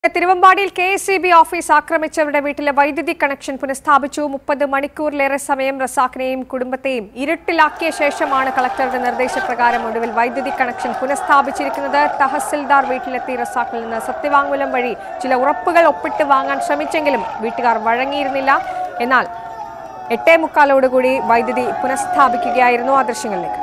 തിരുവമ്പാടിയിൽ K S B office ആക്രമിച്ചവരുടെ വീട്ടിലെ വൈദ്യുതി കണക്ഷൻ പുനഃസ്ഥാപിച്ചു മുപ്പത് മണിക്കൂറിലേറെ സമയം റസാഖിനെയും കുടുംബത്തെയും ഇരുട്ടിലാക്കിയ ശേഷമാണ് കളക്ടറുടെ നിർദ്ദേശപ്രകാരം ഒടുവിൽ വൈദ്യുതി കണക്ഷൻ പുനഃസ്ഥാപിച്ചിരിക്കുന്നത് തഹസിൽദാർ വീട്ടിലെത്തി റസാഖിൽ നിന്ന് സത്യവാങ്മൂലം വഴി ചില ഉറപ്പുകൾ ഒപ്പിട്ട് വാങ്ങാൻ ശ്രമിച്ചെങ്കിലും വീട്ടുകാർ വഴങ്ങിയിരുന്നില്ല എന്നാൽ എട്ടേ മുക്കാലോടുകൂടി വൈദ്യുതി പുനഃസ്ഥാപിക്കുകയായിരുന്നു ആ ദൃശ്യങ്ങളിലേക്ക്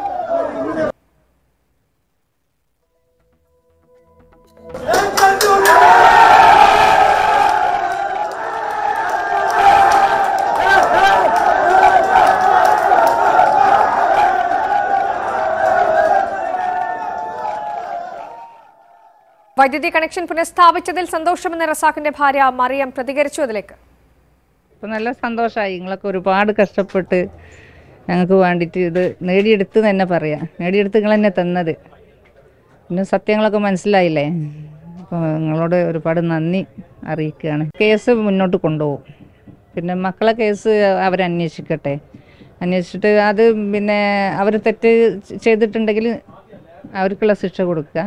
വൈദ്യുതി കണക്ഷൻ പുനഃസ്ഥാപിച്ചതിൽ സന്തോഷമെന്ന റസാഖിന്റെ ഭാര്യ മറിയം പ്രതികരിച്ചു അതിലേക്ക് ഇപ്പം നല്ല സന്തോഷമായി നിങ്ങളൊക്കെ ഒരുപാട് കഷ്ടപ്പെട്ട് ഞങ്ങൾക്ക് വേണ്ടിയിട്ട് ഇത് നേടിയെടുത്ത് തന്നെ പറയാം നേടിയെടുത്ത് നിങ്ങൾ തന്നെ തന്നത് പിന്നെ സത്യങ്ങളൊക്കെ മനസ്സിലായില്ലേ അപ്പോൾ നിങ്ങളോട് ഒരുപാട് നന്ദി അറിയിക്കുകയാണ് കേസ് മുന്നോട്ട് കൊണ്ടുപോകും പിന്നെ മക്കളെ കേസ് അവരന്വേഷിക്കട്ടെ അന്വേഷിച്ചിട്ട് അത് പിന്നെ അവർ തെറ്റ് ചെയ്തിട്ടുണ്ടെങ്കിൽ അവർക്കുള്ള ശിക്ഷ കൊടുക്കുക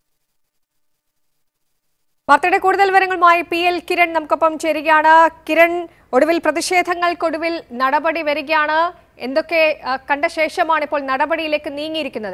വാർത്തയുടെ കൂടുതൽ വിവരങ്ങളുമായി പി എൽ കിരൺ നമുക്കൊപ്പം ചേരുകയാണ് കിരൺ ഒടുവിൽ പ്രതിഷേധങ്ങൾക്കൊടുവിൽ നടപടി വരികയാണ് എന്തൊക്കെ ആ, കണ്ട ശേഷമാണ് ഇപ്പോൾ നടപടിയിലേക്ക് നീങ്ങിയിരിക്കുന്നത്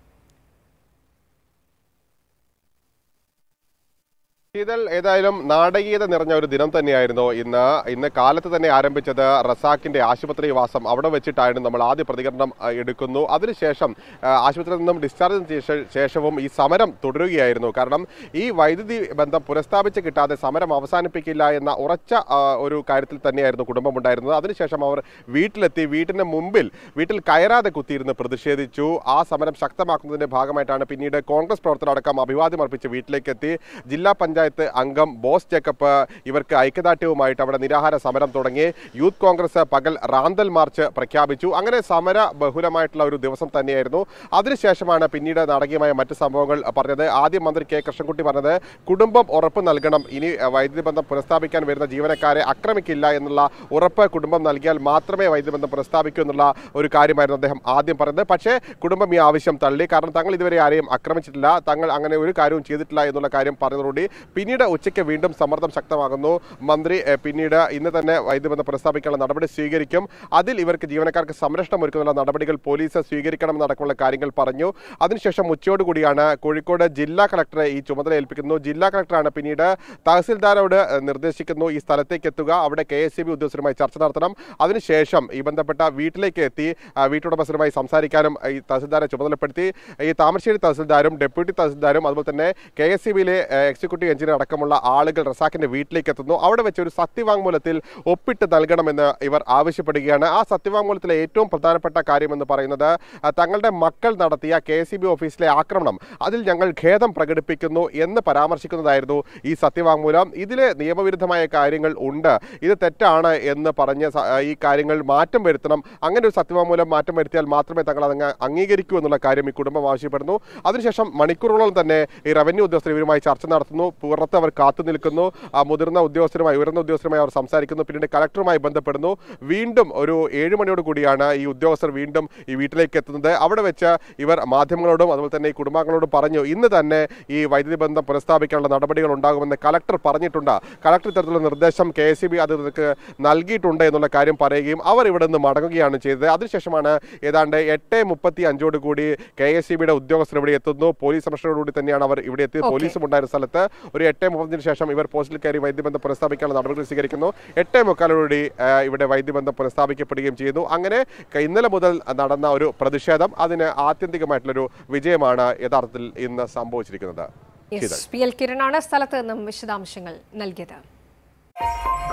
ശീതൽ ഏതായാലും നാടകീയത നിറഞ്ഞ ഒരു ദിനം തന്നെയായിരുന്നു ഇന്ന് ഇന്ന് കാലത്ത് തന്നെ ആരംഭിച്ചത് റസാഖിന്റെ ആശുപത്രി വാസം അവിടെ വെച്ചിട്ടായിരുന്നു നമ്മൾ ആദ്യ പ്രതികരണം ആ, എടുക്കുന്നു അതിനുശേഷം ആ, ആശുപത്രിയിൽ നിന്നും ഡിസ്ചാർജ് ചെയ്ത ശേഷ- ശേഷവും ഈ സമരം തുടരുകയായിരുന്നു കാരണം ഈ വൈദ്യുതി ബന്ധം പുനഃസ്ഥാപിച്ച് കിട്ടാതെ സമരം അവസാനിപ്പിക്കില്ല എന്ന ഉറച്ച ആ, ഒരു കാര്യത്തിൽ തന്നെയായിരുന്നു കുടുംബം ഉണ്ടായിരുന്നത് അതിനുശേഷം അവർ വീട്ടിലെത്തി വീട്ടിന് മുമ്പിൽ വീട്ടിൽ കയറാതെ കുത്തിയിരുന്ന് പ്രതിഷേധിച്ചു ആ സമരം ശക്തമാക്കുന്നതിന്റെ ഭാഗമായിട്ടാണ് പിന്നീട് കോൺഗ്രസ് പ്രവർത്തകരടക്കം അഭിവാദ്യം അർപ്പിച്ച് വീട്ടിലേക്ക് എത്തി ജില്ലാ പഞ്ചായത്ത് അംഗം ബോസ് ജേക്കബ് ഇവർക്ക് ഐക്യദാർഢ്യവുമായിട്ട് അവിടെ നിരാഹാര സമരം തുടങ്ങി യൂത്ത് കോൺഗ്രസ് പകൽ റാന്തൽ മാർച്ച് പ്രഖ്യാപിച്ചു അങ്ങനെ സമര ബഹുലമായിട്ടുള്ള ഒരു ദിവസം തന്നെയായിരുന്നു അതിനുശേഷമാണ് പിന്നീട് നാടകീയമായ മറ്റ് സംഭവങ്ങൾ പറഞ്ഞത് ആദ്യം മന്ത്രി കെ കൃഷ്ണൻകുട്ടി പറഞ്ഞത് കുടുംബം ഉറപ്പ് നൽകണം ഇനി അഹ്, വൈദ്യുതി ബന്ധം പുനഃസ്ഥാപിക്കാൻ വരുന്ന ജീവനക്കാരെ ആക്രമിക്കില്ല എന്നുള്ള ഉറപ്പ് കുടുംബം നൽകിയാൽ മാത്രമേ വൈദ്യുതി ബന്ധം പുനഃസ്ഥാപിക്കൂ എന്നുള്ള ഒരു കാര്യമായിരുന്നു അദ്ദേഹം ആദ്യം പറഞ്ഞത് പക്ഷേ കുടുംബം ഈ ആവശ്യം തള്ളി കാരണം തങ്ങൾ ഇതുവരെ ആരെയും ആക്രമിച്ചിട്ടില്ല തങ്ങൾ അങ്ങനെ ഒരു കാര്യവും ചെയ്തിട്ടില്ല എന്നുള്ള കാര്യം പറഞ്ഞതോടുകൂടി പിന്നീട് ഉച്ചയ്ക്ക് വീണ്ടും സമ്മർദ്ദം ശക്തമാകുന്നു മന്ത്രി എഹ്, പിന്നീട് ഇന്ന് തന്നെ വൈദ്യുതി ബന്ധം പുനഃസ്ഥാപിക്കാനുള്ള നടപടി സ്വീകരിക്കും അതിൽ ഇവർക്ക് ജീവനക്കാർക്ക് സംരക്ഷണം ഒരുക്കുന്ന നടപടികൾ പോലീസ് സ്വീകരിക്കണമെന്നടക്കമുള്ള കാര്യങ്ങൾ പറഞ്ഞു അതിനുശേഷം ഉച്ചയോടുകൂടിയാണ് കോഴിക്കോട് ജില്ലാ കളക്ടറെ ഈ ചുമതല ഏൽപ്പിക്കുന്നു ജില്ലാ കളക്ടറാണ് പിന്നീട് തഹസിൽദാരോട് എഹ്, നിർദ്ദേശിക്കുന്നു ഈ സ്ഥലത്തേക്ക് എത്തുക അവിടെ കെ എസ് ഉദ്യോഗസ്ഥരുമായി ചർച്ച നടത്തണം അതിനുശേഷം ഈ ബന്ധപ്പെട്ട വീട്ടിലേക്ക് എത്തി ആ, വീട്ടുടമസ്ഥരുമായി സംസാരിക്കാനും ഈ തഹസിൽദാരെ ചുമതലപ്പെടുത്തി ഈ താമരശ്ശേരി തഹസിൽദാരും ഡെപ്യൂട്ടി തഹസിൽദാരും അതുപോലെ തന്നെ കെ എസ് സി ബിയിലെ എക്സിക്യൂട്ടീവ് എഞ്ചിനീയർ അടക്കമുള്ള ആളുകൾ റസാഖിന്റെ വീട്ടിലേക്ക് എത്തുന്നു അവിടെ വെച്ച് ഒരു സത്യവാങ്മൂലത്തിൽ ഒപ്പിട്ട് നൽകണമെന്ന് ഇവർ ആവശ്യപ്പെടുകയാണ് ആ സത്യവാങ്മൂലത്തിലെ ഏറ്റവും പ്രധാനപ്പെട്ട കാര്യമെന്ന് പറയുന്നത് ആ, തങ്ങളുടെ മക്കൾ നടത്തിയ കെ എസ് ബി ഓഫീസിലെ ആക്രമണം അതിൽ ഞങ്ങൾ ഖേദം പ്രകടിപ്പിക്കുന്നു എന്ന് പരാമർശിക്കുന്നതായിരുന്നു ഈ സത്യവാങ്മൂലം ഇതിലെ നിയമവിരുദ്ധമായ കാര്യങ്ങൾ ഉണ്ട് ഇത് തെറ്റാണ് എന്ന് പറഞ്ഞ് സ- ഈ കാര്യങ്ങൾ മാറ്റം വരുത്തണം അങ്ങനെ ഒരു സത്യവാങ്മൂലം മാറ്റം വരുത്തിയാൽ മാത്രമേ തങ്ങൾ അതങ്ങ് അംഗീകരിക്കൂ എന്നുള്ള കാര്യം ഈ കുടുംബം ആവശ്യപ്പെടുന്നു അതിനുശേഷം മണിക്കൂറുകളോളം തന്നെ ഈ റവന്യൂ ഉദ്യോഗസ്ഥർ ഇവരുമായി ചർച്ച നടത്തുന്നു പുറത്ത് അവർ കാത്തു നിൽക്കുന്നു ആ മുതിർന്ന ഉദ്യോഗസ്ഥരുമായി ഉയർന്ന ഉദ്യോഗസ്ഥരുമായി അവർ സംസാരിക്കുന്നു പിന്നീട് കലക്ടറുമായി ബന്ധപ്പെടുന്നു വീണ്ടും ഒരു ഏഴ് മണിയോട് കൂടിയാണ് ഈ ഉദ്യോഗസ്ഥർ വീണ്ടും ഈ വീട്ടിലേക്ക് എത്തുന്നത് അവിടെ വെച്ച് ഇവർ മാധ്യമങ്ങളോടും അതുപോലെ തന്നെ ഈ കുടുംബാംഗങ്ങളോടും പറഞ്ഞു ഇന്ന് തന്നെ ഈ വൈദ്യുതി ബന്ധം പുനഃസ്ഥാപിക്കാനുള്ള നടപടികൾ ഉണ്ടാകുമെന്ന് കലക്ടർ പറഞ്ഞിട്ടുണ്ട് കലക്ടർ ഇത്തരത്തിലുള്ള നിർദ്ദേശം കെ എസ് ബി അധികൃതർക്ക് നൽകിയിട്ടുണ്ട് എന്നുള്ള കാര്യം പറയുകയും അവർ ഇവിടെ നിന്ന് മടങ്ങുകയാണ് ചെയ്തത് അതിനുശേഷമാണ് ഏതാണ്ട് എട്ട് മുപ്പത്തി അഞ്ചോട് കൂടി കെ എസ് ബിയുടെ ഉദ്യോഗസ്ഥർ ഇവിടെ എത്തുന്നു പോലീസ് സംരക്ഷണത്തോടുകൂടി തന്നെയാണ് അവർ ഇവിടെ എത്തിയത് Okay. പോലീസും ഉണ്ടായിരുന്ന സ്ഥലത്ത് ഒരു എട്ട് മുപ്പതിന് ശേഷം ഇവർ പോസ്റ്റിൽ കയറി വൈദ്യുബന്ധം പുനഃസ്ഥാപിക്കാനുള്ള നടപടികൾ സ്വീകരിക്കുന്നു എട്ട് മുക്കാലോടുകൂടി ആ, ഇവിടെ വൈദ്യുബന്ധം പുനഃസ്ഥാപിക്കപ്പെടുകയും ചെയ്യുന്നു അങ്ങനെ ക- ഇന്നലെ മുതൽ നടന്ന ഒരു പ്രതിഷേധം അതിന് ആത്യന്തികമായിട്ടുള്ളൊരു വിജയമാണ് യഥാർത്ഥത്തിൽ ഇന്ന് സംഭവിച്ചിരിക്കുന്നത് യെസ് പി എൽ കിരണാണ് സ്ഥലത്ത് നിന്നും വിശദാംശങ്ങൾ നൽകിയത്